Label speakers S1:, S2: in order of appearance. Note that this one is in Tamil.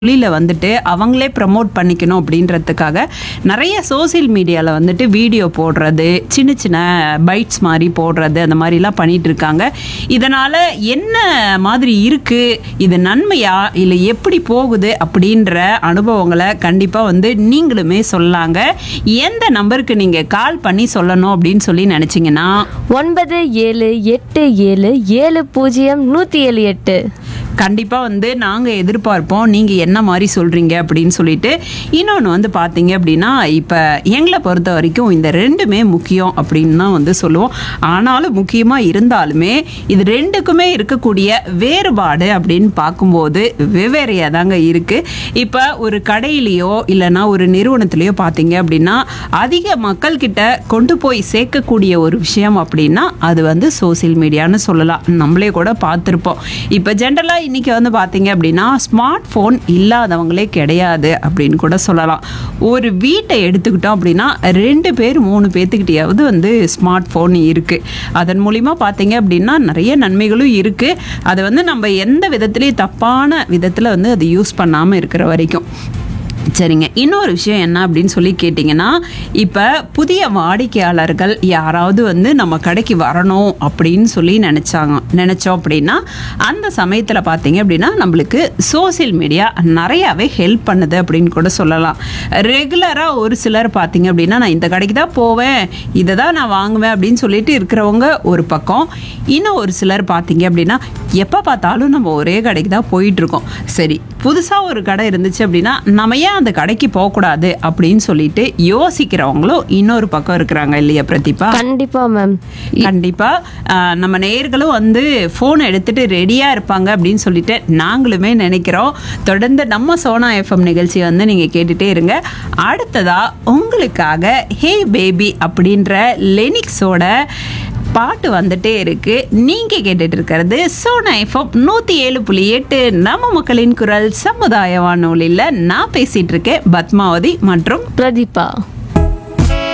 S1: தொழிலை வந்துட்டு அவங்களே ப்ரமோட் பண்ணிக்கணும் அப்படின்றதுக்காக நிறைய சோஷியல் மீடியாவில் வந்துட்டு வீடியோ போடுறது சின்ன சின்ன பைட்ஸ் மாதிரி போடுறது அந்த மாதிரிலாம் பண்ணிட்டு இருக்காங்க இதனால் என்ன மாதிரி இருக்குது இது நன்மையா இல்லை எப்படி போகுது அப்படின்ற அனுபவங்களை கண்டிப்பாக வந்து நீங்களுமே சொல்லாங்க எந்த நம்பருக்கு நீங்கள் கால் பண்ணி சொல்லணும் அப்படின்னு சொல்லி நினச்சிங்கன்னா
S2: ஒன்பது ஏழு எட்டு ஏழு ஏழு பூஜ்ஜியம் நூற்றி ஏழு எட்டு
S1: கண்டிப்பாக வந்து நாங்கள் எதிர்பார்ப்போம் நீங்கள் என்ன மாதிரி சொல்கிறீங்க அப்படின்னு சொல்லிட்டு இன்னொன்று வந்து பார்த்தீங்க அப்படின்னா இப்போ எங்களை பொறுத்த வரைக்கும் இந்த ரெண்டுமே முக்கியம் அப்படின்னு தான் வந்து சொல்லுவோம் ஆனாலும் முக்கியமாக இருந்தாலுமே இது ரெண்டுக்குமே இருக்கக்கூடிய வேறுபாடு அப்படின்னு பார்க்கும்போது வெவ்வேறையாக தாங்க இருக்குது இப்போ ஒரு கடையிலையோ இல்லைன்னா ஒரு நிறுவனத்திலையோ பார்த்தீங்க அப்படின்னா அதிக மக்கள்கிட்ட கொண்டு போய் சேர்க்கக்கூடிய ஒரு விஷயம் அப்படின்னா அது வந்து சோஷியல் மீடியான்னு சொல்லலாம் நம்மளே கூட பார்த்துருப்போம் இப்போ ஜென்ரலாக இன்றைக்கி வந்து பார்த்தீங்க அப்படின்னா ஸ்மார்ட் ஃபோன் இல்லாதவங்களே கிடையாது அப்படின்னு கூட சொல்லலாம் ஒரு வீட்டை எடுத்துக்கிட்டோம் அப்படின்னா ரெண்டு பேர் மூணு பேர்த்துக்கிட்டையாவது வந்து ஸ்மார்ட் ஃபோன் இருக்குது அதன் மூலிமா பார்த்தீங்க அப்படின்னா நிறைய நன்மைகளும் இருக்குது அதை வந்து நம்ம எந்த விதத்துலேயும் தப்பான விதத்தில் வந்து அது யூஸ் பண்ணாமல் இருக்கிற வரைக்கும் சரிங்க இன்னொரு விஷயம் என்ன அப்படின்னு சொல்லி கேட்டிங்கன்னா இப்போ புதிய வாடிக்கையாளர்கள் யாராவது வந்து நம்ம கடைக்கு வரணும் அப்படின்னு சொல்லி நினச்சாங்க நினச்சோம் அப்படின்னா அந்த சமயத்தில் பார்த்தீங்க அப்படின்னா நம்மளுக்கு சோஷியல் மீடியா நிறையாவே ஹெல்ப் பண்ணுது அப்படின்னு கூட சொல்லலாம் ரெகுலராக ஒரு சிலர் பார்த்தீங்க அப்படின்னா நான் இந்த கடைக்கு தான் போவேன் இதை தான் நான் வாங்குவேன் அப்படின்னு சொல்லிட்டு இருக்கிறவங்க ஒரு பக்கம் இன்னும் ஒரு சிலர் பார்த்தீங்க அப்படின்னா எப்போ பார்த்தாலும் நம்ம ஒரே கடைக்கு தான் போயிட்டு இருக்கோம் சரி புதுசாக ஒரு கடை இருந்துச்சு அப்படின்னா நம்ம ஏன் அந்த கடைக்கு போகக்கூடாது அப்படின்னு சொல்லிட்டு யோசிக்கிறவங்களும் இன்னொரு பக்கம் இருக்கிறாங்க இல்லையா பிரதீபா
S2: கண்டிப்பா மேம்
S1: கண்டிப்பா ஆஹ், நம்ம நேயர்களும் வந்து ஃபோன் எடுத்துட்டு ரெடியா இருப்பாங்க அப்படின்னு சொல்லிட்டு நாங்களுமே நினைக்கிறோம் தொடர்ந்து நம்ம சோனா எஃப்எம் நிகழ்ச்சி வந்து நீங்க கேட்டுட்டே இருங்க அடுத்ததா உங்களுக்காக ஹே பேபி அப்படின்ற லெனிக்ஸோட பாட்டு வந்துட்டே இருக்கு நீங்க கேட்டுட்டு இருக்கிறது சோனா எஃப்எம் நூத்தி ஏழு புள்ளி எட்டு நம்ம மக்களின் குரல் சமுதாய வானொலியில் நான் பேசிட்டு இருக்கேன் பத்மாவதி மற்றும்
S2: பிரதீபா